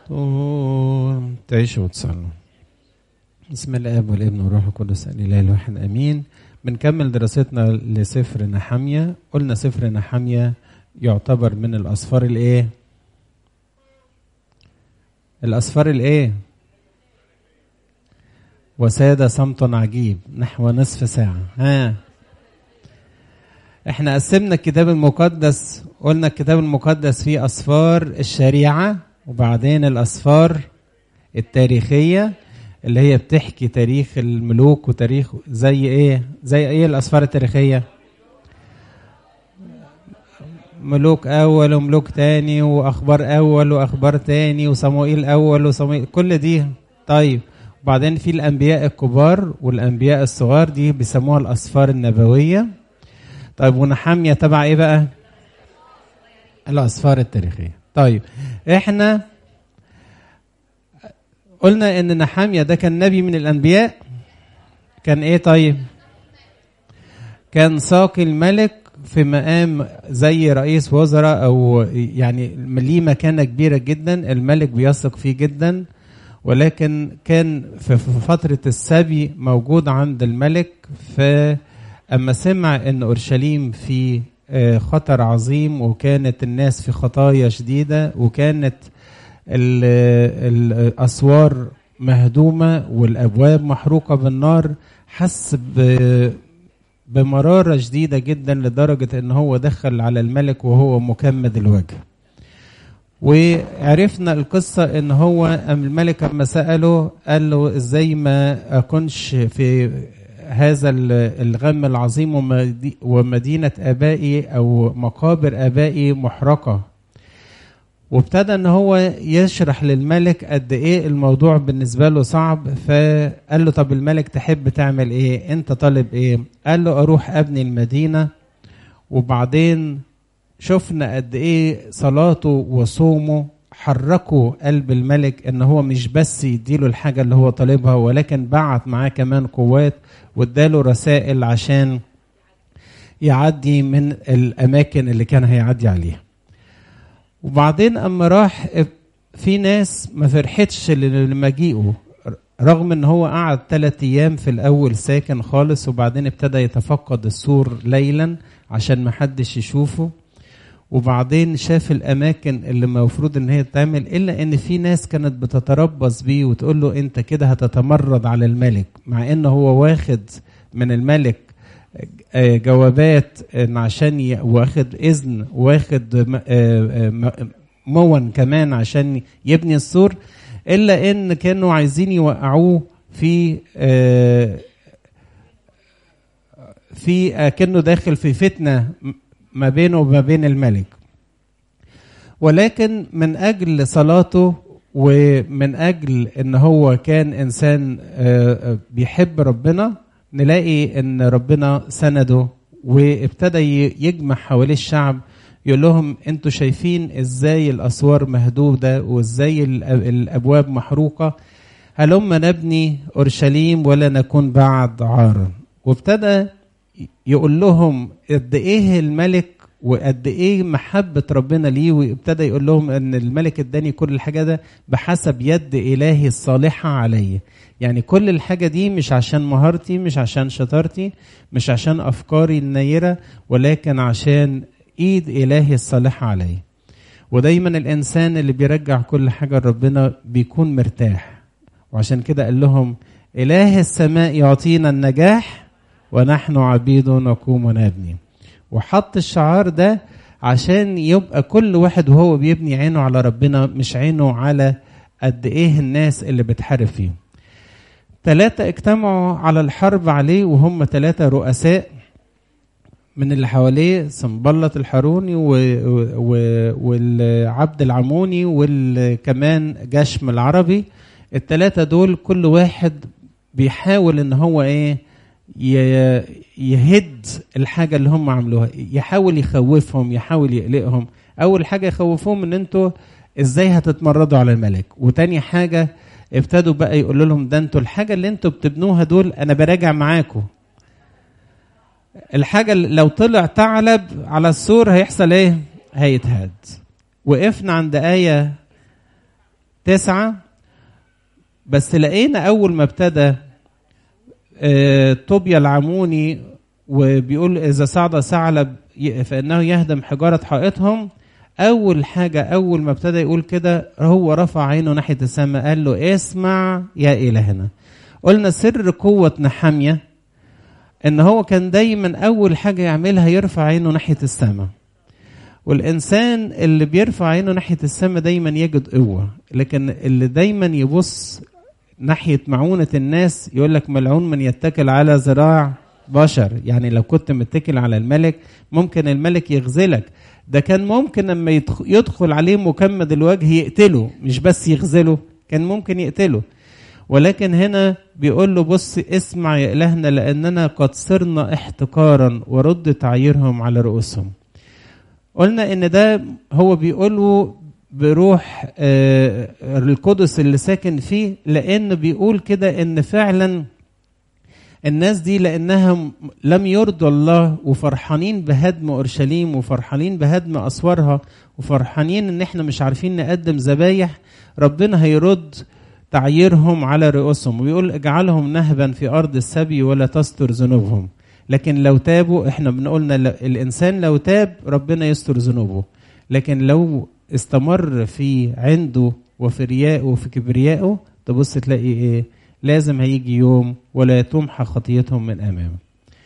تعيشوا وتصلوا بسم الاب والابن والروح القدس الاله الواحد امين بنكمل دراستنا لسفر نحمية قلنا سفر نحمية يعتبر من الاسفار الايه الاسفار الايه وساد صمت عجيب نحو نصف ساعة ها احنا قسمنا الكتاب المقدس قلنا الكتاب المقدس فيه أسفار الشريعة وبعدين الأسفار التاريخية اللي هي بتحكي تاريخ الملوك وتاريخ زي ايه زي ايه الأسفار التاريخية ملوك أول وملوك تاني وأخبار أول وأخبار تاني وصموئيل أول وصموئيل كل دي طيب وبعدين في الأنبياء الكبار والأنبياء الصغار دي بيسموها الأسفار النبوية طيب ونحامية تبع إيه بقى؟ الأسفار التاريخية طيب إحنا قلنا إن نحامية ده كان نبي من الأنبياء كان إيه طيب؟ كان ساقي الملك في مقام زي رئيس وزراء أو يعني ليه مكانة كبيرة جدا الملك بيثق فيه جدا ولكن كان في فترة السبي موجود عند الملك فأما سمع أن أورشليم في خطر عظيم وكانت الناس في خطايا شديدة وكانت الأسوار مهدومة والأبواب محروقة بالنار حس بمرارة شديدة جدا لدرجة أن هو دخل على الملك وهو مكمد الوجه وعرفنا القصة ان هو أم الملك لما سأله قال له ازاي ما اكونش في هذا الغم العظيم ومدينة ابائي او مقابر ابائي محرقة وابتدى ان هو يشرح للملك قد ايه الموضوع بالنسبة له صعب فقال له طب الملك تحب تعمل ايه انت طالب ايه قال له اروح ابني المدينة وبعدين شفنا قد ايه صلاته وصومه حركوا قلب الملك ان هو مش بس يديله الحاجه اللي هو طالبها ولكن بعت معاه كمان قوات واداله رسائل عشان يعدي من الاماكن اللي كان هيعدي عليها وبعدين اما راح في ناس ما فرحتش لمجيئه رغم ان هو قعد ثلاثة ايام في الاول ساكن خالص وبعدين ابتدى يتفقد السور ليلا عشان ما حدش يشوفه وبعدين شاف الاماكن اللي المفروض ان هي تعمل الا ان في ناس كانت بتتربص بيه وتقول له انت كده هتتمرد على الملك مع ان هو واخد من الملك جوابات عشان واخد اذن واخد مون كمان عشان يبني السور الا ان كانوا عايزين يوقعوه في في كانه داخل في فتنه ما بينه وما بين الملك ولكن من اجل صلاته ومن اجل ان هو كان انسان بيحب ربنا نلاقي ان ربنا سنده وابتدى يجمع حواليه الشعب يقول لهم انتوا شايفين ازاي الاسوار مهدوده وازاي الابواب محروقه هلما نبني اورشليم ولا نكون بعد عارا وابتدى يقول لهم قد ايه الملك وقد ايه محبه ربنا ليه وابتدى يقول لهم ان الملك اداني كل الحاجه ده بحسب يد الهي الصالحه عليا يعني كل الحاجه دي مش عشان مهارتي مش عشان شطارتي مش عشان افكاري النيره ولكن عشان ايد الهي الصالحه عليا ودايما الانسان اللي بيرجع كل حاجه لربنا بيكون مرتاح وعشان كده قال لهم اله السماء يعطينا النجاح ونحن عبيد نقوم ونبني وحط الشعار ده عشان يبقى كل واحد وهو بيبني عينه على ربنا مش عينه على قد ايه الناس اللي بتحارب فيه ثلاثة اجتمعوا على الحرب عليه وهم ثلاثة رؤساء من اللي حواليه سنبلط الحاروني و... و... والعبد العموني وكمان جشم العربي الثلاثة دول كل واحد بيحاول ان هو ايه يهد الحاجة اللي هم عملوها يحاول يخوفهم يحاول يقلقهم أول حاجة يخوفوهم إن أنتوا إزاي هتتمردوا على الملك وتاني حاجة ابتدوا بقى يقولوا لهم ده أنتوا الحاجة اللي أنتوا بتبنوها دول أنا براجع معاكم الحاجة لو طلع ثعلب على السور هيحصل إيه؟ هيتهد وقفنا عند آية تسعة بس لقينا أول ما ابتدى آه، طوبيا العموني وبيقول إذا صعد ثعلب ي- فإنه يهدم حجارة حائطهم أول حاجة أول ما ابتدى يقول كده هو رفع عينه ناحية السماء قال له اسمع يا إلهنا قلنا سر قوة نحامية إن هو كان دايما أول حاجة يعملها يرفع عينه ناحية السماء والإنسان اللي بيرفع عينه ناحية السماء دايما يجد قوة لكن اللي دايما يبص ناحية معونة الناس يقول لك ملعون من يتكل على ذراع بشر يعني لو كنت متكل على الملك ممكن الملك يغزلك ده كان ممكن لما يدخ- يدخل عليه مكمد الوجه يقتله مش بس يغزله كان ممكن يقتله ولكن هنا بيقول له بص اسمع يا إلهنا لأننا قد صرنا احتقارا ورد تعييرهم على رؤوسهم قلنا ان ده هو بيقوله بروح آه، القدس اللي ساكن فيه لان بيقول كده ان فعلا الناس دي لانها م- لم يرضوا الله وفرحانين بهدم اورشليم وفرحانين بهدم اسوارها وفرحانين ان احنا مش عارفين نقدم ذبايح ربنا هيرد تعييرهم على رؤوسهم ويقول اجعلهم نهبا في ارض السبي ولا تستر ذنوبهم لكن لو تابوا احنا بنقولنا ل- الانسان لو تاب ربنا يستر ذنوبه لكن لو استمر في عنده وفي ريائه وفي كبريائه تبص تلاقي ايه لازم هيجي يوم ولا تمحى خطيتهم من امامه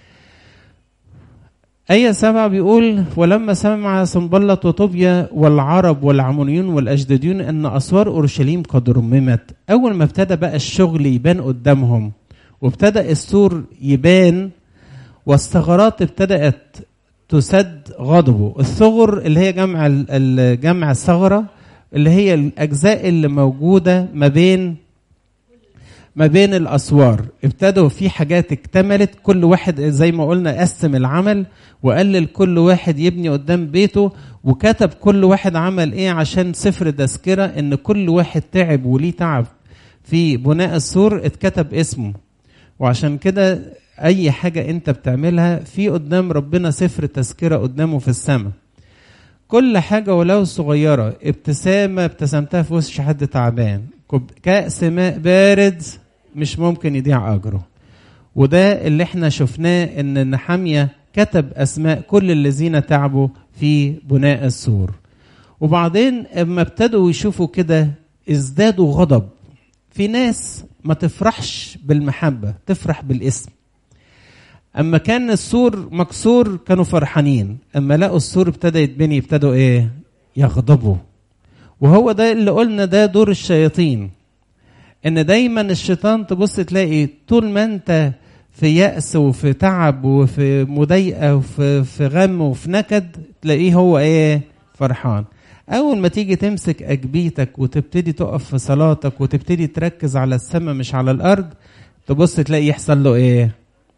آية سبعة بيقول ولما سمع سنبلط وطوبيا والعرب والعمونيون والأجداديون أن أسوار أورشليم قد رممت أول ما ابتدى بقى الشغل يبان قدامهم وابتدى السور يبان والثغرات ابتدأت تسد غضبه الثغر اللي هي جمع ال- ال- جمع الثغرة اللي هي الأجزاء اللي موجودة ما بين ما بين الاسوار ابتدوا في حاجات اكتملت كل واحد زي ما قلنا قسم العمل وقال لكل واحد يبني قدام بيته وكتب كل واحد عمل ايه عشان سفر تذكره ان كل واحد تعب وليه تعب في بناء السور اتكتب اسمه وعشان كده اي حاجه انت بتعملها في قدام ربنا سفر تذكره قدامه في السماء كل حاجة ولو صغيرة ابتسامة ابتسمتها في وش حد تعبان كوب- كأس ماء بارد مش ممكن يضيع أجره وده اللي احنا شفناه ان نحامية كتب أسماء كل الذين تعبوا في بناء السور وبعدين اما ابتدوا يشوفوا كده ازدادوا غضب في ناس ما تفرحش بالمحبة تفرح بالاسم اما كان السور مكسور كانوا فرحانين اما لقوا السور ابتدى يتبني ابتدوا ايه يغضبوا وهو ده اللي قلنا ده دور الشياطين ان دايما الشيطان تبص تلاقي طول ما انت في يأس وفي تعب وفي مضايقة وفي في غم وفي نكد تلاقيه هو ايه فرحان اول ما تيجي تمسك اجبيتك وتبتدي تقف في صلاتك وتبتدي تركز على السماء مش على الارض تبص تلاقي يحصل له ايه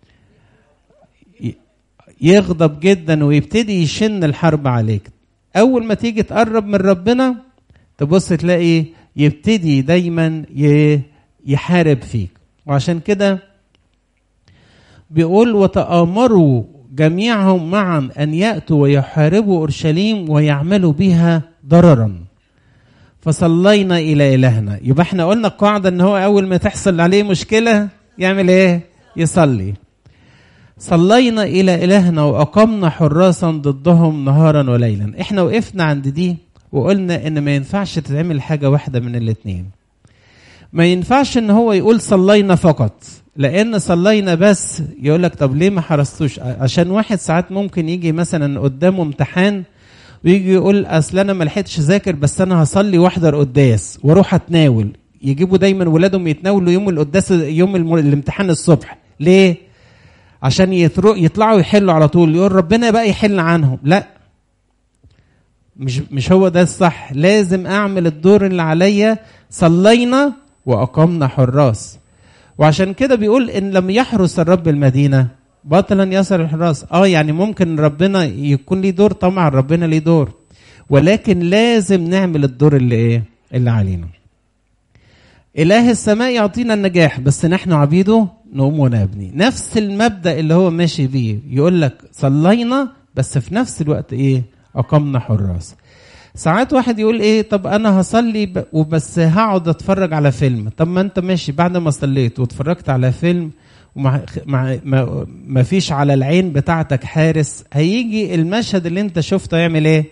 يغضب جدا ويبتدي يشن الحرب عليك اول ما تيجي تقرب من ربنا تبص تلاقي يبتدي دايما ي- يحارب فيك وعشان كده بيقول وتآمروا جميعهم معا أن يأتوا ويحاربوا أورشليم ويعملوا بها ضررا فصلينا إلى إلهنا يبقى احنا قلنا القاعدة ان هو أول ما تحصل عليه مشكلة يعمل ايه يصلي صلينا إلى إلهنا وأقمنا حراسا ضدهم نهارا وليلا احنا وقفنا عند دي وقلنا ان ما ينفعش تتعمل حاجة واحدة من الاتنين ما ينفعش ان هو يقول صلينا فقط لان صلينا بس يقول لك طب ليه ما حرستوش عشان واحد ساعات ممكن يجي مثلا قدامه امتحان ويجي يقول اصل انا ما لحقتش اذاكر بس انا هصلي واحضر قداس واروح اتناول يجيبوا دايما ولادهم يتناولوا يوم القداس يوم الم- الامتحان الصبح ليه عشان يترو يطلعوا يحلوا على طول يقول ربنا بقى يحل عنهم لا مش مش هو ده الصح لازم اعمل الدور اللي عليا صلينا واقمنا حراس وعشان كده بيقول ان لم يحرس الرب المدينه باطلا يسر الحراس اه يعني ممكن ربنا يكون ليه دور طبعا ربنا ليه دور ولكن لازم نعمل الدور اللي ايه اللي علينا اله السماء يعطينا النجاح بس نحن عبيده نقوم ونبني نفس المبدا اللي هو ماشي بيه يقول لك صلينا بس في نفس الوقت ايه اقمنا حراس ساعات واحد يقول ايه طب انا هصلي ب- وبس هقعد اتفرج على فيلم طب ما انت ماشي بعد ما صليت واتفرجت على فيلم وما مع ما, ما فيش على العين بتاعتك حارس هيجي المشهد اللي انت شفته يعمل ايه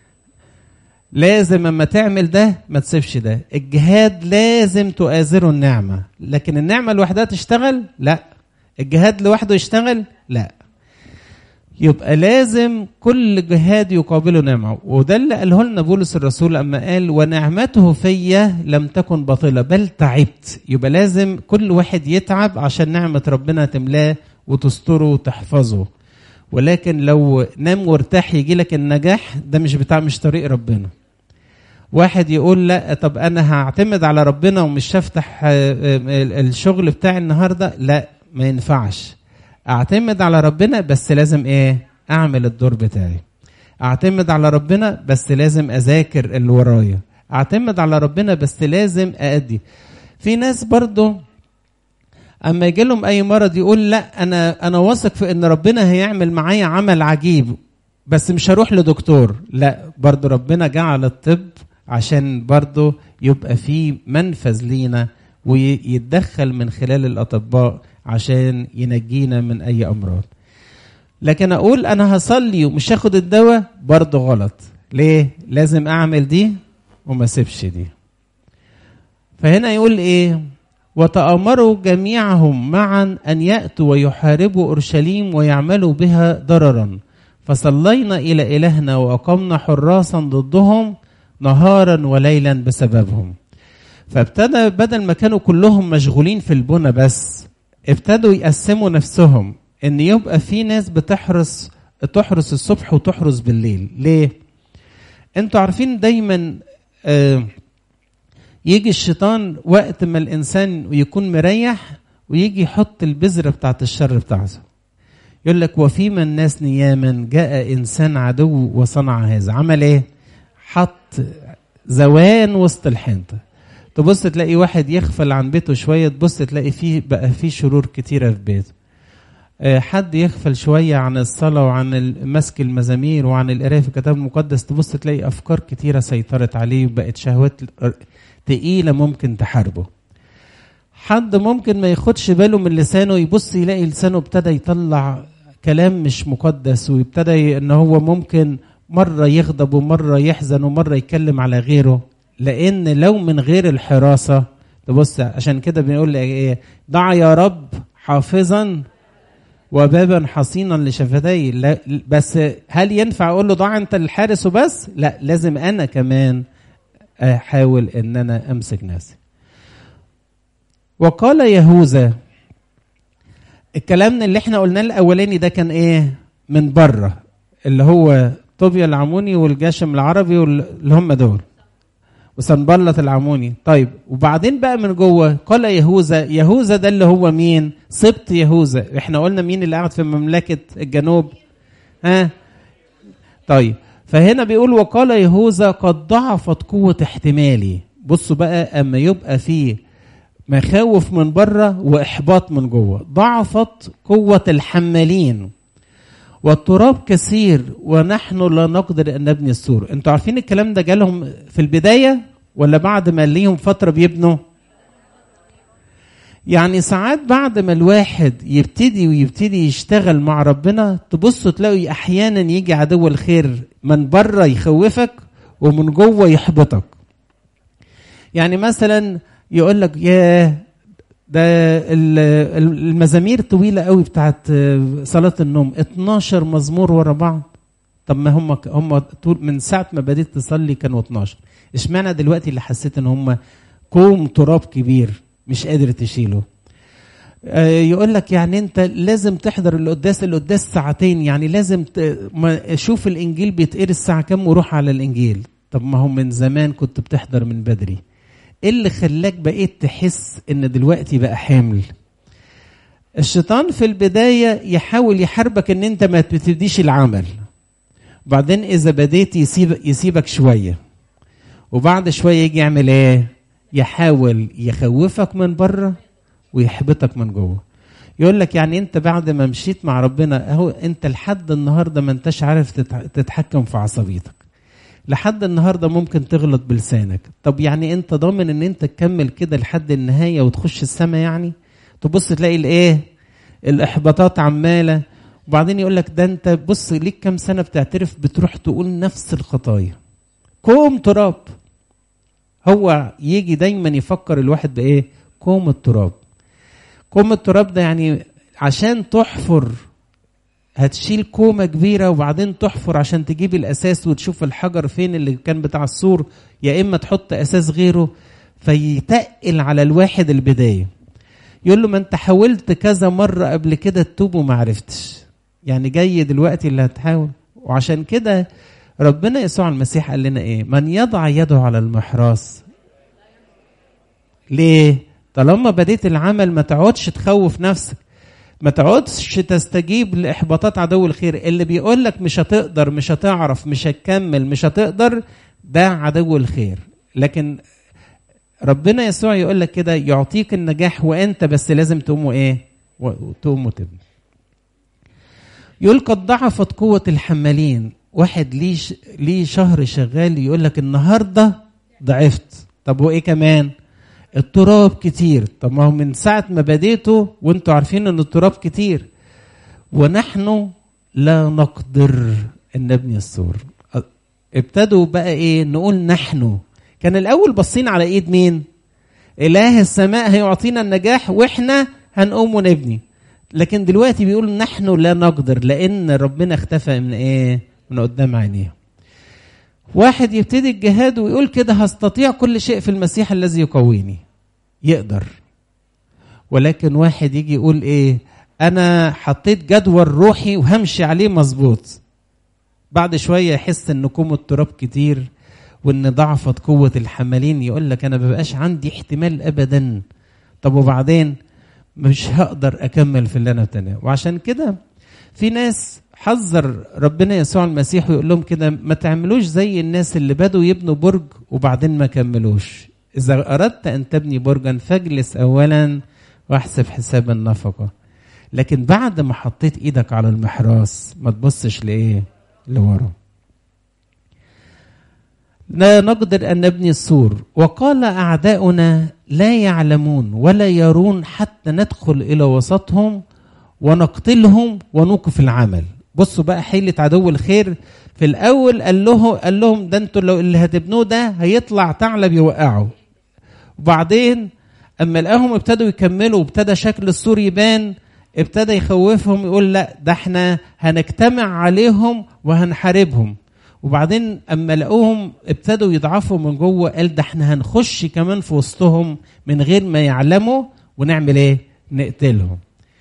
لازم اما تعمل ده ما تسيبش ده الجهاد لازم تؤازره النعمة لكن النعمة لوحدها تشتغل لا الجهاد لوحده يشتغل لا يبقى لازم كل جهاد يقابله نعمة وده اللي قاله لنا بولس الرسول أما قال ونعمته فيا لم تكن باطلة بل تعبت يبقى لازم كل واحد يتعب عشان نعمة ربنا تملاه وتستره وتحفظه ولكن لو نام وارتاح يجي لك النجاح ده مش بتاع مش طريق ربنا واحد يقول لا طب انا هعتمد على ربنا ومش هفتح آه، آه، الشغل بتاعي النهارده لا ما ينفعش اعتمد على ربنا بس لازم ايه اعمل الدور بتاعي اعتمد على ربنا بس لازم اذاكر اللي ورايا اعتمد على ربنا بس لازم اادي في ناس برضو اما يجي لهم اي مرض يقول لا انا انا واثق في ان ربنا هيعمل معايا عمل عجيب بس مش هروح لدكتور لا برضو ربنا جعل الطب عشان برضو يبقى في منفذ لينا ويتدخل من خلال الاطباء عشان ينجينا من اي امراض لكن اقول انا هصلي ومش هاخد الدواء برضو غلط ليه لازم اعمل دي وما اسيبش دي فهنا يقول ايه وتأمروا جميعهم معا أن يأتوا ويحاربوا أورشليم ويعملوا بها ضررا فصلينا إلى إلهنا وأقمنا حراسا ضدهم نهارا وليلا بسببهم فابتدى بدل ما كانوا كلهم مشغولين في البنى بس ابتدوا يقسموا نفسهم ان يبقى في ناس بتحرس تحرس الصبح وتحرس بالليل ليه انتوا عارفين دايما آه يجي الشيطان وقت ما الانسان يكون مريح ويجي يحط البذرة بتاعت الشر بتاعته يقول لك وفيما الناس نياما جاء انسان عدو وصنع هذا عمل ايه حط زوان وسط الحنطه تبص تلاقي واحد يغفل عن بيته شويه تبص تلاقي فيه بقى فيه شرور كتيره في بيته آه، حد يغفل شويه عن الصلاه وعن ال- مسك المزامير وعن القرايه في الكتاب المقدس تبص تلاقي افكار كتيره سيطرت عليه وبقت شهوات تقيله ممكن تحاربه حد ممكن ما ياخدش باله من لسانه يبص يلاقي لسانه ابتدى يطلع كلام مش مقدس ويبتدى ان هو ممكن مره يغضب ومره يحزن ومره يتكلم على غيره لان لو من غير الحراسه تبص عشان كده بنقول ايه ضع يا رب حافظا وبابا حصينا لشفتي لا بس هل ينفع اقول له ضع انت الحارس وبس لا لازم انا كمان احاول ان انا امسك نفسي وقال يهوذا الكلام اللي احنا قلناه الاولاني ده كان ايه من بره اللي هو طوبيا العموني والجاشم العربي اللي هم دول وسنبلط العموني طيب وبعدين بقى من جوه قال يهوذا يهوذا ده اللي هو مين سبط يهوذا احنا قلنا مين اللي قاعد في مملكة الجنوب ها طيب فهنا بيقول وقال يهوذا قد ضعفت قوة احتمالي بصوا بقى اما يبقى فيه مخاوف من بره واحباط من جوه ضعفت قوة الحمالين والتراب كثير ونحن لا نقدر ان نبني السور انتوا عارفين الكلام ده جالهم في البدايه ولا بعد ما ليهم فتره بيبنوا يعني ساعات بعد ما الواحد يبتدي ويبتدي يشتغل مع ربنا تبصوا تلاقوا احيانا يجي عدو الخير من بره يخوفك ومن جوه يحبطك يعني مثلا يقول لك ياه ده المزامير طويلة قوي بتاعت صلاة النوم 12 مزمور ورا بعض طب ما هم هم طول من ساعة ما بديت تصلي كانوا 12 اشمعنى دلوقتي اللي حسيت ان هم كوم تراب كبير مش قادر تشيله يقول لك يعني انت لازم تحضر القداس القداس ساعتين يعني لازم شوف الانجيل بيتقري الساعه كام وروح على الانجيل طب ما هو من زمان كنت بتحضر من بدري ايه اللي خلاك بقيت تحس ان دلوقتي بقى حامل الشيطان في البداية يحاول يحاربك ان انت ما تبتديش العمل وبعدين اذا بديت يسيب يسيبك شوية وبعد شوية يجي يعمل ايه يحاول يخوفك من بره ويحبطك من جوه يقول لك يعني انت بعد ما مشيت مع ربنا اهو انت لحد النهارده ما انتش عارف تتحكم في عصبيتك لحد النهارده ممكن تغلط بلسانك طب يعني انت ضامن ان انت تكمل كده لحد النهايه وتخش السماء يعني تبص تلاقي الايه الاحباطات عماله وبعدين يقول لك ده انت بص ليك كام سنه بتعترف بتروح تقول نفس الخطايا كوم تراب هو يجي دايما يفكر الواحد بايه كوم التراب كوم التراب ده يعني عشان تحفر هتشيل كومة كبيرة وبعدين تحفر عشان تجيب الأساس وتشوف الحجر فين اللي كان بتاع السور يا إما تحط أساس غيره فيتقل على الواحد البداية يقول له ما انت حاولت كذا مرة قبل كده تتوب وما عرفتش يعني جاي دلوقتي اللي هتحاول وعشان كده ربنا يسوع المسيح قال لنا ايه من يضع يده على المحراس ليه طالما بديت العمل ما تقعدش تخوف نفسك ما تقعدش تستجيب لاحباطات عدو الخير اللي بيقول لك مش هتقدر مش هتعرف مش هتكمل مش هتقدر ده عدو الخير لكن ربنا يسوع يقول لك كده يعطيك النجاح وانت بس لازم تقوم ايه تقوم وتبني يقول قد ضعفت قوة الحمالين واحد ليه ش... ليه شهر شغال يقول لك النهارده ضعفت طب وايه كمان التراب كتير طب ما هو من ساعة ما بديته وانتوا عارفين ان التراب كتير ونحن لا نقدر ان نبني السور ابتدوا بقى ايه نقول نحن كان الاول باصين على ايد مين اله السماء هيعطينا النجاح واحنا هنقوم ونبني لكن دلوقتي بيقول نحن لا نقدر لان ربنا اختفى من ايه من قدام عينيه واحد يبتدي الجهاد ويقول كده هستطيع كل شيء في المسيح الذي يقويني يقدر ولكن واحد يجي يقول ايه انا حطيت جدول روحي وهمشي عليه مظبوط بعد شويه يحس ان كوم التراب كتير وان ضعفت قوه الحمالين يقول لك انا مبقاش عندي احتمال ابدا طب وبعدين مش هقدر اكمل في اللي انا بتناه وعشان كده في ناس حذر ربنا يسوع المسيح ويقول لهم كده ما تعملوش زي الناس اللي بدوا يبنوا برج وبعدين ما كملوش إذا أردت أن تبني برجا فاجلس أولا واحسب حساب النفقة لكن بعد ما حطيت إيدك على المحراس ما تبصش لإيه لورا لا نقدر أن نبني السور وقال أعداؤنا لا يعلمون ولا يرون حتى ندخل إلى وسطهم ونقتلهم ونوقف العمل بصوا بقى حيلة عدو الخير في الأول قال له قال لهم ده انتوا لو اللي هتبنوه ده هيطلع ثعلب يوقعه وبعدين اما لقاهم ابتدوا يكملوا وابتدى شكل السور يبان ابتدى يخوفهم يقول لا ده احنا هنجتمع عليهم وهنحاربهم وبعدين اما لقوهم ابتدوا يضعفوا من جوه قال ده احنا هنخش كمان في وسطهم من غير ما يعلموا ونعمل ايه نقتلهم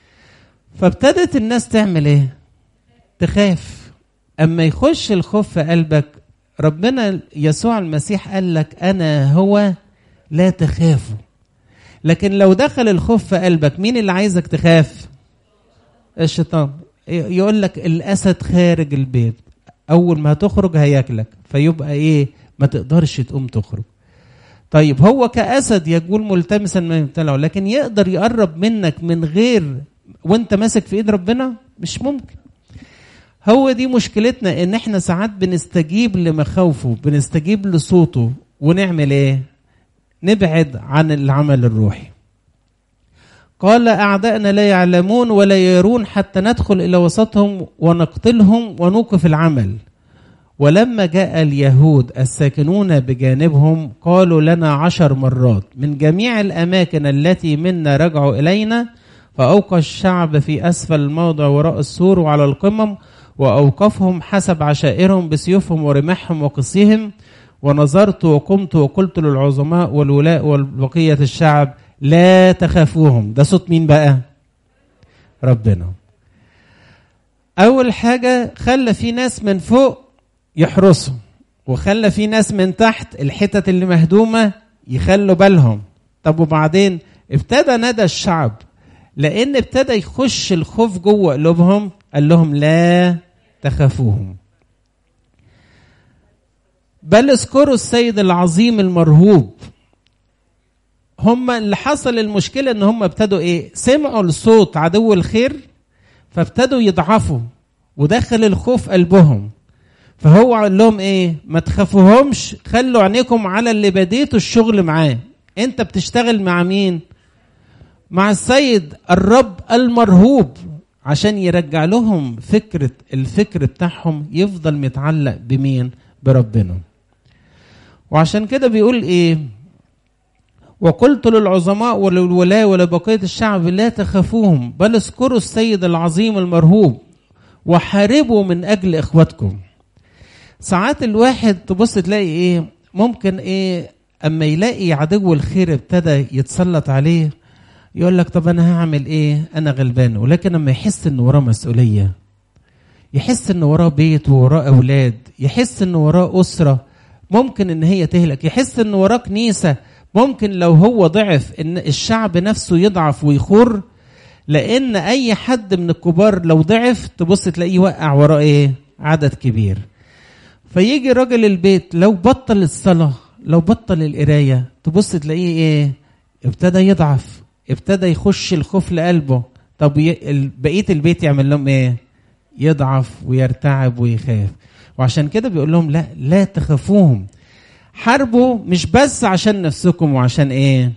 فابتدت الناس تعمل ايه تخاف اما يخش الخوف في قلبك ربنا يسوع المسيح قال لك انا هو لا تخافوا لكن لو دخل الخوف في قلبك مين اللي عايزك تخاف الشيطان يقول لك الاسد خارج البيت اول ما هتخرج هياكلك فيبقى ايه ما تقدرش تقوم تخرج طيب هو كاسد يقول ملتمسا ما يبتلعه لكن يقدر يقرب منك من غير وانت ماسك في ايد ربنا مش ممكن هو دي مشكلتنا ان احنا ساعات بنستجيب لمخاوفه بنستجيب لصوته ونعمل ايه نبعد عن العمل الروحي قال أعداءنا لا يعلمون ولا يرون حتى ندخل إلى وسطهم ونقتلهم ونوقف العمل ولما جاء اليهود الساكنون بجانبهم قالوا لنا عشر مرات من جميع الأماكن التي منا رجعوا إلينا فأوقى الشعب في أسفل الموضع وراء السور وعلى القمم وأوقفهم حسب عشائرهم بسيوفهم ورماحهم وقصيهم ونظرت وقمت وقلت للعظماء والولاء والبقية الشعب لا تخافوهم ده صوت مين بقى ربنا أول حاجة خلى في ناس من فوق يحرسوا وخلى في ناس من تحت الحتت اللي مهدومة يخلوا بالهم طب وبعدين ابتدى ندى الشعب لأن ابتدى يخش الخوف جوه قلوبهم قال لهم لا تخافوهم بل اذكروا السيد العظيم المرهوب هم اللي حصل المشكلة ان هم ابتدوا ايه سمعوا لصوت عدو الخير فابتدوا يضعفوا ودخل الخوف قلبهم فهو قال لهم ايه ما تخافوهمش خلوا عينيكم على اللي بديتوا الشغل معاه انت بتشتغل مع مين مع السيد الرب المرهوب عشان يرجع لهم فكرة الفكر بتاعهم يفضل متعلق بمين بربنا وعشان كده بيقول ايه وقلت للعظماء وللولاة ولبقية الشعب لا تخافوهم بل اذكروا السيد العظيم المرهوب وحاربوا من اجل اخواتكم ساعات الواحد تبص تلاقي ايه ممكن ايه اما يلاقي عدو الخير ابتدى يتسلط عليه يقول لك طب انا هعمل ايه انا غلبان ولكن لما يحس ان وراه مسؤوليه يحس ان وراه بيت ووراه اولاد يحس ان وراه اسره ممكن ان هي تهلك يحس ان وراه كنيسه ممكن لو هو ضعف ان الشعب نفسه يضعف ويخر لان اي حد من الكبار لو ضعف تبص تلاقيه وقع وراه ايه عدد كبير فيجي راجل البيت لو بطل الصلاه لو بطل القرايه تبص تلاقيه ايه ابتدى يضعف ابتدى يخش الخوف لقلبه طب بقيه البيت يعمل لهم ايه يضعف ويرتعب ويخاف وعشان كده بيقول لهم لا لا تخافوهم حاربوا مش بس عشان نفسكم وعشان ايه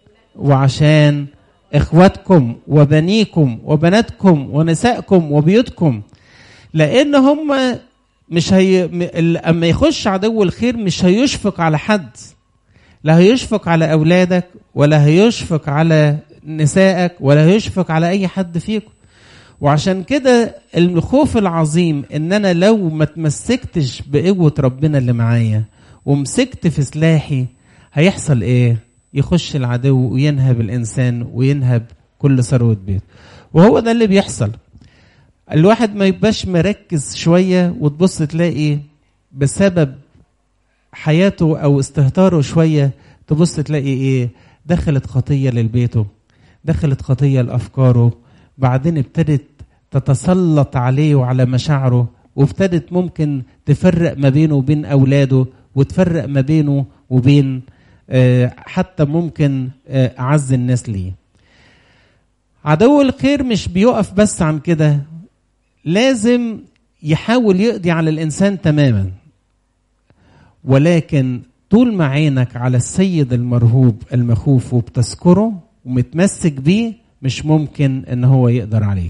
وعشان اخواتكم وبنيكم وبناتكم ونسائكم وبيوتكم لان هم مش هي اما يخش عدو الخير مش هيشفق على حد لا هيشفق على اولادك ولا هيشفق على نسائك ولا هيشفق على اي حد فيكم وعشان كده الخوف العظيم ان انا لو ما تمسكتش بقوه ربنا اللي معايا ومسكت في سلاحي هيحصل ايه يخش العدو وينهب الانسان وينهب كل ثروه بيت وهو ده اللي بيحصل الواحد ما يبقاش مركز شويه وتبص تلاقي بسبب حياته او استهتاره شويه تبص تلاقي ايه دخلت خطيه للبيته دخلت خطيه لافكاره بعدين ابتدت تتسلط عليه وعلى مشاعره وابتدت ممكن تفرق ما بينه وبين اولاده وتفرق ما بينه وبين حتى ممكن اعز الناس ليه عدو الخير مش بيقف بس عن كده لازم يحاول يقضي على الانسان تماما ولكن طول ما عينك على السيد المرهوب المخوف وبتذكره ومتمسك بيه مش ممكن ان هو يقدر عليك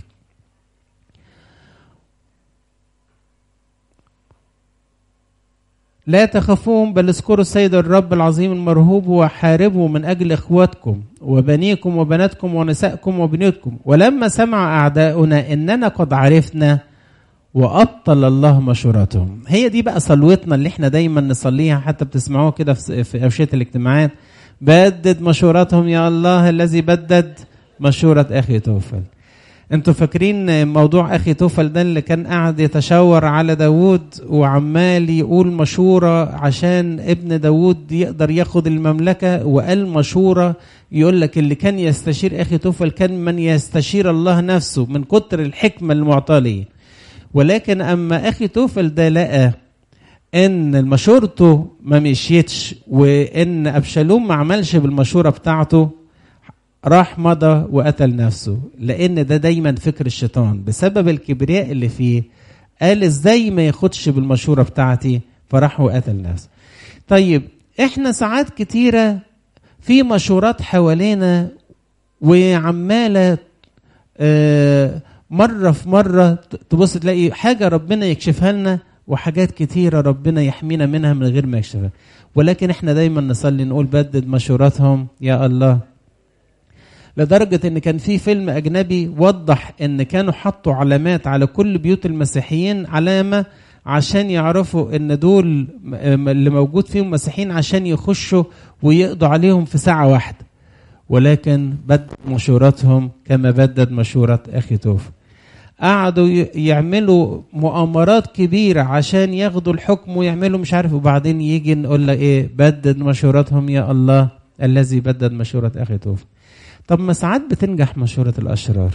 لا تخافوهم بل اذكروا السيد الرب العظيم المرهوب وحاربوا من اجل اخواتكم وبنيكم وبناتكم ونسائكم وبنيتكم ولما سمع اعداؤنا اننا قد عرفنا وابطل الله مشورتهم هي دي بقى صلوتنا اللي احنا دايما نصليها حتى بتسمعوها كده في اوشيه الاجتماعات بدد مشورتهم يا الله الذي بدد مشورة أخي توفل انتوا فاكرين موضوع أخي توفل ده اللي كان قاعد يتشاور على داود وعمال يقول مشورة عشان ابن داود يقدر ياخد المملكة وقال مشورة يقول لك اللي كان يستشير أخي توفل كان من يستشير الله نفسه من كتر الحكمة المعطاة ليه ولكن أما أخي توفل ده لقى ان مشورته ما مشيتش وان ابشالوم ما عملش بالمشوره بتاعته راح مضى وقتل نفسه لان ده دايما فكر الشيطان بسبب الكبرياء اللي فيه قال ازاي ما ياخدش بالمشوره بتاعتي فراح وقتل نفسه طيب احنا ساعات كتيره في مشورات حوالينا وعماله آه مره في مره تبص تلاقي حاجه ربنا يكشفها لنا وحاجات كتيرة ربنا يحمينا منها من غير ما يكشفها ولكن احنا دايما نصلي نقول بدد مشوراتهم يا الله لدرجة ان كان في فيلم اجنبي وضح ان كانوا حطوا علامات على كل بيوت المسيحيين علامة عشان يعرفوا ان دول اللي موجود فيهم مسيحيين عشان يخشوا ويقضوا عليهم في ساعة واحدة ولكن بدد مشوراتهم كما بدد مشورة اخي توفى قعدوا يعملوا مؤامرات كبيرة عشان ياخدوا الحكم ويعملوا مش عارف وبعدين يجي نقول له ايه بدد مشورتهم يا الله الذي بدد مشورة أخي توفى طب ما ساعات بتنجح مشورة الأشرار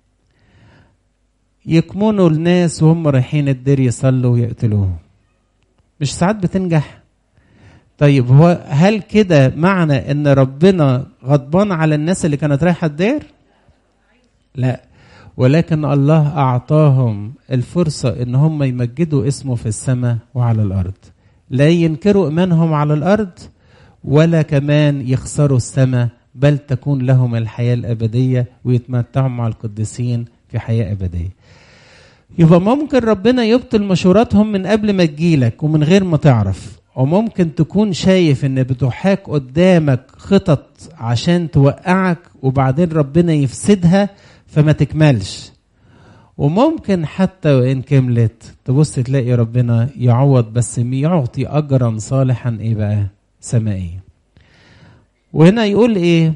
يكمنوا الناس وهم رايحين الدير يصلوا ويقتلوهم مش ساعات بتنجح طيب هو هل كده معنى ان ربنا غضبان على الناس اللي كانت رايحه الدير لا ولكن الله أعطاهم الفرصة إن هم يمجدوا اسمه في السماء وعلى الأرض لا ينكروا إيمانهم على الأرض ولا كمان يخسروا السماء بل تكون لهم الحياة الأبدية ويتمتعوا مع القديسين في حياة أبدية يبقى ممكن ربنا يبطل مشوراتهم من قبل ما تجيلك ومن غير ما تعرف وممكن تكون شايف ان بتحاك قدامك خطط عشان توقعك وبعدين ربنا يفسدها فما تكملش وممكن حتى وان كملت تبص تلاقي ربنا يعوض بس يعطي اجرا صالحا ايه بقى سمائيا وهنا يقول ايه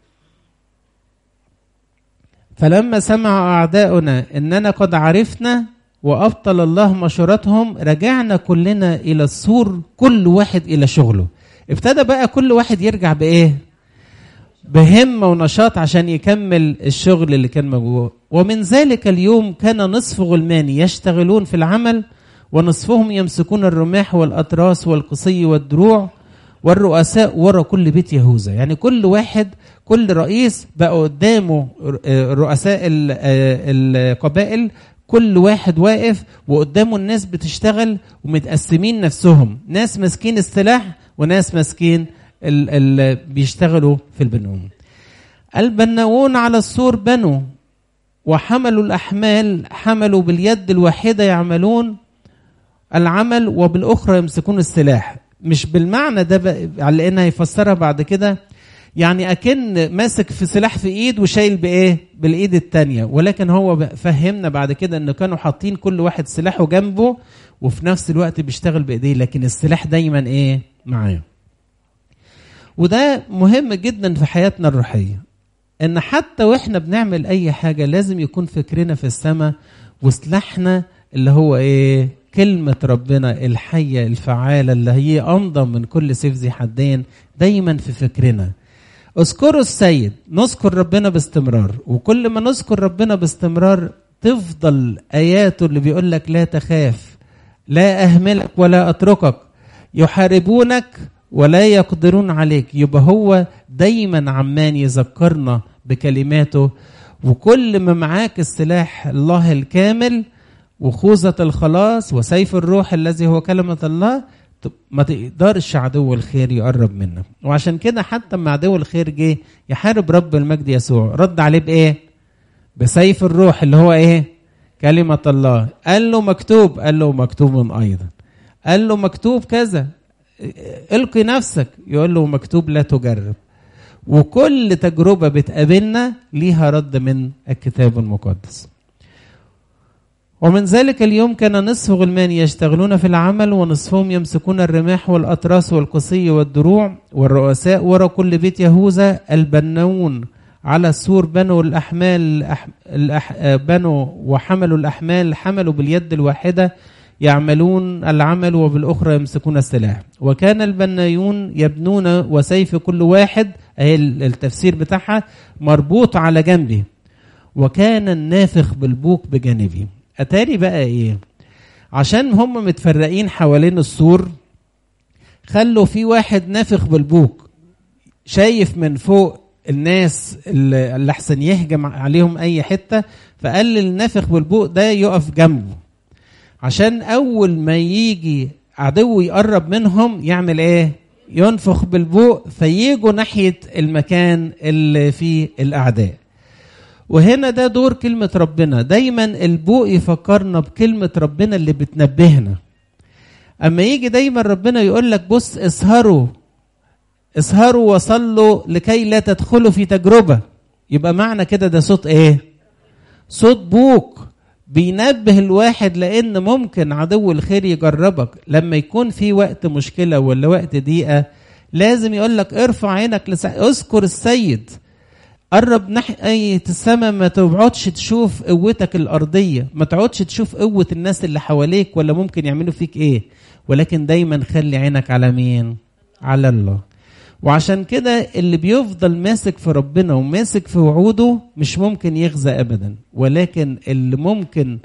فلما سمع اعداؤنا اننا قد عرفنا وابطل الله مشورتهم رجعنا كلنا الى السور كل واحد الى شغله ابتدى بقى كل واحد يرجع بايه بهمة ونشاط عشان يكمل الشغل اللي كان موجود ومن ذلك اليوم كان نصف غلماني يشتغلون في العمل ونصفهم يمسكون الرماح والأطراس والقصي والدروع والرؤساء ورا كل بيت يهوذا يعني كل واحد كل رئيس بقى قدامه رؤساء القبائل كل واحد واقف وقدامه الناس بتشتغل ومتقسمين نفسهم ناس ماسكين السلاح وناس ماسكين اللي بيشتغلوا في البنون البناؤون على السور بنوا وحملوا الأحمال حملوا باليد الواحدة يعملون العمل وبالأخرى يمسكون السلاح مش بالمعنى ده بقى لأن هيفسرها بعد كده يعني أكن ماسك في سلاح في إيد وشايل بإيه بالإيد التانية ولكن هو فهمنا بعد كده أنه كانوا حاطين كل واحد سلاحه جنبه وفي نفس الوقت بيشتغل بإيديه لكن السلاح دايما إيه معاه وده مهم جدا في حياتنا الروحية ان حتى واحنا بنعمل اي حاجة لازم يكون فكرنا في السماء وسلاحنا اللي هو ايه كلمة ربنا الحية الفعالة اللي هي أنضم من كل سيف ذي حدين دايما في فكرنا اذكروا السيد نذكر ربنا باستمرار وكل ما نذكر ربنا باستمرار تفضل آياته اللي بيقول لك لا تخاف لا أهملك ولا أتركك يحاربونك ولا يقدرون عليك يبقى هو دايما عمان يذكرنا بكلماته وكل ما معاك السلاح الله الكامل وخوذة الخلاص وسيف الروح الذي هو كلمة الله ما تقدرش عدو الخير يقرب منك وعشان كده حتى ما عدو الخير جه يحارب رب المجد يسوع رد عليه بايه بسيف الروح اللي هو ايه كلمة الله قال له مكتوب قال له مكتوب ايضا قال له مكتوب كذا القي نفسك يقول له مكتوب لا تجرب وكل تجربة بتقابلنا ليها رد من الكتاب المقدس ومن ذلك اليوم كان نصف غلمان يشتغلون في العمل ونصفهم يمسكون الرماح والأطراس والقصي والدروع والرؤساء ورا كل بيت يهوذا البنون على السور بنوا الأحمال الأح... بنوا وحملوا الأحمال حملوا باليد الواحدة يعملون العمل وبالأخرى يمسكون السلاح وكان البنايون يبنون وسيف كل واحد أهي التفسير بتاعها مربوط على جنبه وكان النافخ بالبوق بجانبه أتاري بقى إيه عشان هم متفرقين حوالين السور خلوا في واحد نافخ بالبوق شايف من فوق الناس اللي احسن يهجم عليهم اي حته فقال النافخ بالبوق ده يقف جنبه عشان اول ما يجي عدو يقرب منهم يعمل ايه ينفخ بالبوق فييجوا ناحيه المكان اللي فيه الاعداء وهنا ده دور كلمة ربنا دايما البوق يفكرنا بكلمة ربنا اللي بتنبهنا أما يجي دايما ربنا يقول لك بص اسهروا اسهروا وصلوا لكي لا تدخلوا في تجربة يبقى معنى كده ده صوت ايه صوت بوق بينبه الواحد لان ممكن عدو الخير يجربك لما يكون في وقت مشكلة ولا وقت ضيقة لازم يقول لك ارفع عينك لسا... اذكر السيد قرب ناحية السماء ما تقعدش تشوف قوتك الأرضية ما تقعدش تشوف قوة الناس اللي حواليك ولا ممكن يعملوا فيك إيه ولكن دايما خلي عينك على مين على الله وعشان كده اللي بيفضل ماسك في ربنا وماسك في وعوده مش ممكن يخزى أبدا ولكن اللي ممكن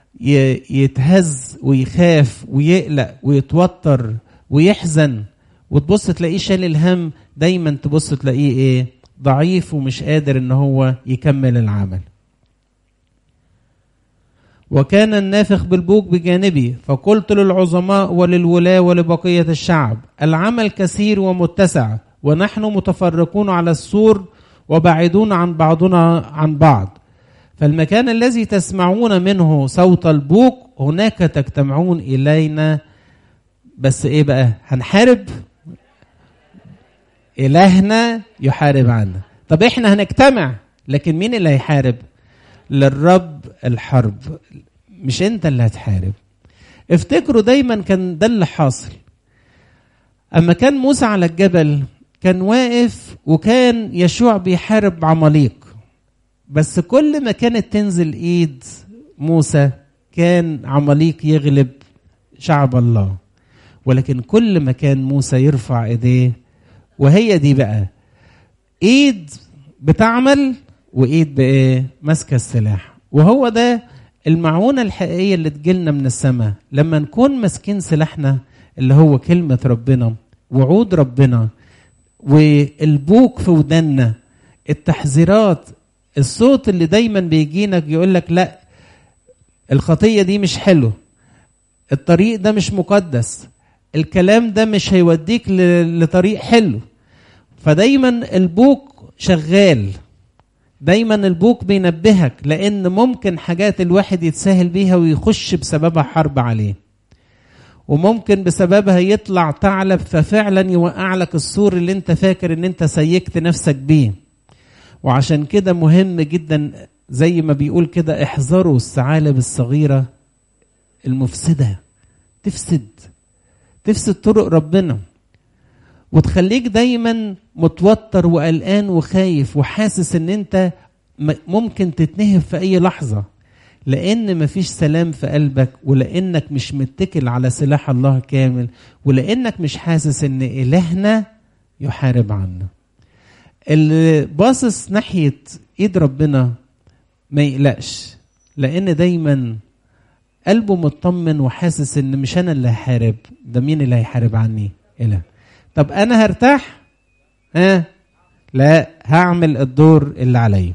يتهز ويخاف ويقلق ويتوتر ويحزن وتبص تلاقيه شال الهم دايما تبص تلاقيه ايه ضعيف ومش قادر ان هو يكمل العمل وكان النافخ بالبوق بجانبي فقلت للعظماء وللولاة ولبقية الشعب العمل كثير ومتسع ونحن متفرقون على السور وبعيدون عن بعضنا عن بعض فالمكان الذي تسمعون منه صوت البوق هناك تجتمعون إلينا بس إيه بقى هنحارب إلهنا يحارب عنا طب إحنا هنجتمع لكن مين اللي هيحارب للرب الحرب مش انت اللي هتحارب افتكروا دايما كان ده اللي حاصل اما كان موسى على الجبل كان واقف وكان يشوع بيحارب عماليق بس كل ما كانت تنزل ايد موسى كان عماليق يغلب شعب الله ولكن كل ما كان موسى يرفع ايديه وهي دي بقى ايد بتعمل وايد بايه ماسكه السلاح وهو ده المعونه الحقيقيه اللي تجيلنا من السماء لما نكون ماسكين سلاحنا اللي هو كلمه ربنا وعود ربنا والبوك في ودنا التحذيرات الصوت اللي دايما بيجينك يقول لك لا الخطيه دي مش حلو الطريق ده مش مقدس الكلام ده مش هيوديك لطريق حلو فدايما البوك شغال دايما البوك بينبهك لان ممكن حاجات الواحد يتساهل بيها ويخش بسببها حرب عليه وممكن بسببها يطلع ثعلب ففعلا يوقع لك السور اللي انت فاكر ان انت سيكت نفسك بيه وعشان كده مهم جدا زي ما بيقول كده احذروا الثعالب الصغيره المفسده تفسد تفسد طرق ربنا وتخليك دايما متوتر وقلقان وخايف وحاسس ان انت ممكن تتنهب في اي لحظه لان مفيش سلام في قلبك ولانك مش متكل على سلاح الله كامل ولانك مش حاسس ان الهنا يحارب عنا اللي باصص ناحيه ايد ربنا ما يقلقش لان دايما قلبه مطمن وحاسس ان مش انا اللي هحارب ده مين اللي هيحارب عني اله طب انا هرتاح ها لا هعمل الدور اللي عليا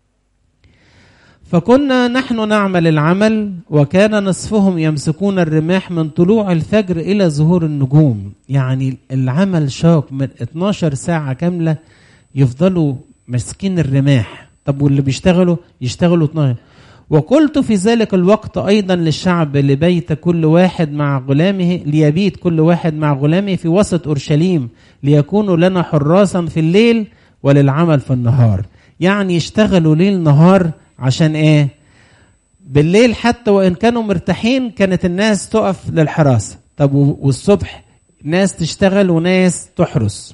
فكنا نحن نعمل العمل وكان نصفهم يمسكون الرماح من طلوع الفجر الى ظهور النجوم يعني العمل شاق من 12 ساعه كامله يفضلوا ماسكين الرماح طب واللي بيشتغلوا يشتغلوا 12 وقلت في ذلك الوقت ايضا للشعب لبيت كل واحد مع غلامه ليبيت كل واحد مع غلامه في وسط اورشليم ليكونوا لنا حراسا في الليل وللعمل في النهار يعني يشتغلوا ليل نهار عشان ايه بالليل حتى وان كانوا مرتاحين كانت الناس تقف للحراسه طب والصبح ناس تشتغل وناس تحرس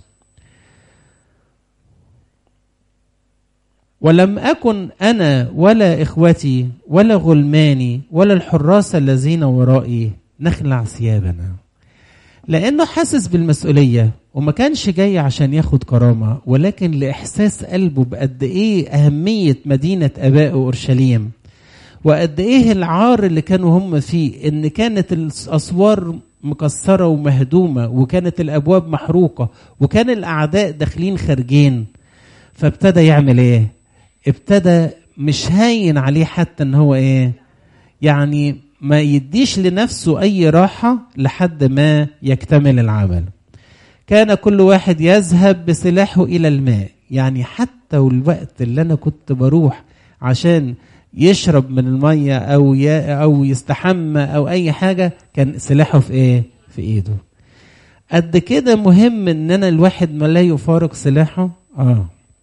ولم أكن أنا ولا إخوتي ولا غلماني ولا الحراس الذين ورائي نخلع ثيابنا لأنه حاسس بالمسؤولية وما كانش جاي عشان ياخد كرامة ولكن لإحساس قلبه بقد إيه أهمية مدينة أبائه أورشليم وقد إيه العار اللي كانوا هم فيه إن كانت الأسوار مكسرة ومهدومة وكانت الأبواب محروقة وكان الأعداء داخلين خارجين فابتدى يعمل إيه؟ ابتدى مش هاين عليه حتى ان هو ايه يعني ما يديش لنفسه اي راحة لحد ما يكتمل العمل كان كل واحد يذهب بسلاحه الى الماء يعني حتى الوقت اللي انا كنت بروح عشان يشرب من المية او او يستحمى او اي حاجة كان سلاحه في ايه في ايده قد كده مهم ان انا الواحد ما لا يفارق سلاحه اه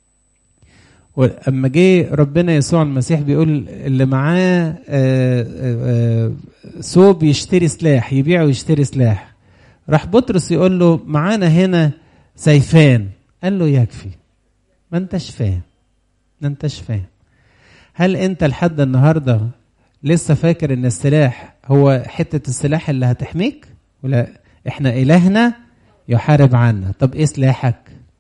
واما جه ربنا يسوع المسيح بيقول اللي معاه ثوب يشتري سلاح يبيع ويشتري سلاح راح بطرس يقول له معانا هنا سيفان قال له يكفي ما انتش فاهم ما انتش فاهم هل انت لحد النهارده لسه فاكر ان السلاح هو حته السلاح اللي هتحميك ولا احنا الهنا يحارب عنا طب ايه سلاحك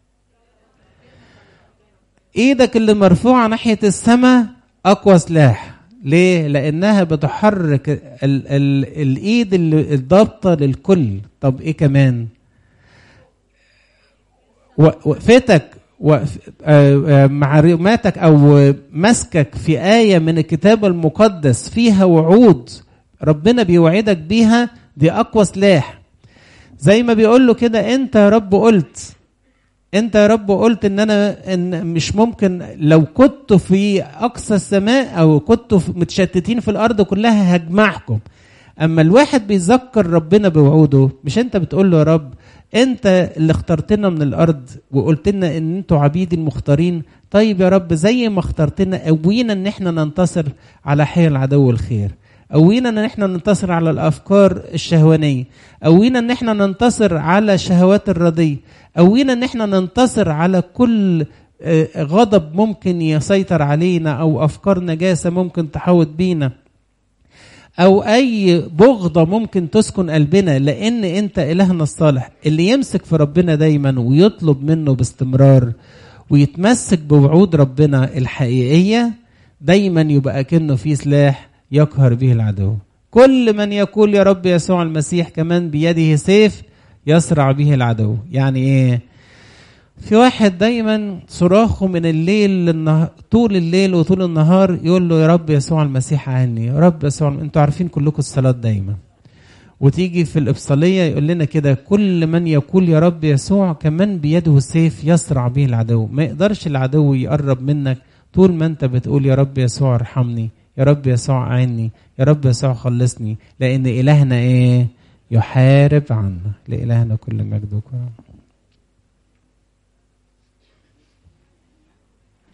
ايدك اللي مرفوعه ناحيه السماء اقوى سلاح ليه لانها بتحرك ال ال الايد اللي الضابطه للكل طب ايه كمان وقفتك معلوماتك او مسكك في ايه من الكتاب المقدس فيها وعود ربنا بيوعدك بيها دي اقوى سلاح زي ما بيقول له كده انت يا رب قلت انت يا رب قلت ان انا ان مش ممكن لو كنت في اقصى السماء او كنت متشتتين في الارض كلها هجمعكم اما الواحد بيذكر ربنا بوعوده مش انت بتقول له يا رب انت اللي اخترتنا من الارض وقلت لنا ان انتوا عبيدي المختارين طيب يا رب زي ما اخترتنا قوينا ان احنا ننتصر على حيل عدو الخير قوينا ان احنا ننتصر على الافكار الشهوانيه قوينا ان احنا ننتصر على شهوات الرضيه قوينا ان احنا ننتصر على كل غضب ممكن يسيطر علينا او افكار نجاسه ممكن تحوط بينا او اي بغضه ممكن تسكن قلبنا لان انت الهنا الصالح اللي يمسك في ربنا دايما ويطلب منه باستمرار ويتمسك بوعود ربنا الحقيقيه دايما يبقى كأنه في سلاح يقهر به العدو كل من يقول يا رب يسوع المسيح كمان بيده سيف يسرع به العدو يعني ايه في واحد دايما صراخه من الليل للنهار طول الليل وطول النهار يقول له يا رب يسوع المسيح عني يا رب يسوع انتوا عارفين كلكم الصلاه دايما وتيجي في الإبصالية يقول لنا كده كل من يقول يا رب يسوع كمان بيده سيف يسرع به العدو ما يقدرش العدو يقرب منك طول ما انت بتقول يا رب يسوع ارحمني يا رب يسوع عيني يا رب يسوع خلصني لأن إلهنا إيه يحارب عنا لإلهنا كل مجد وكرم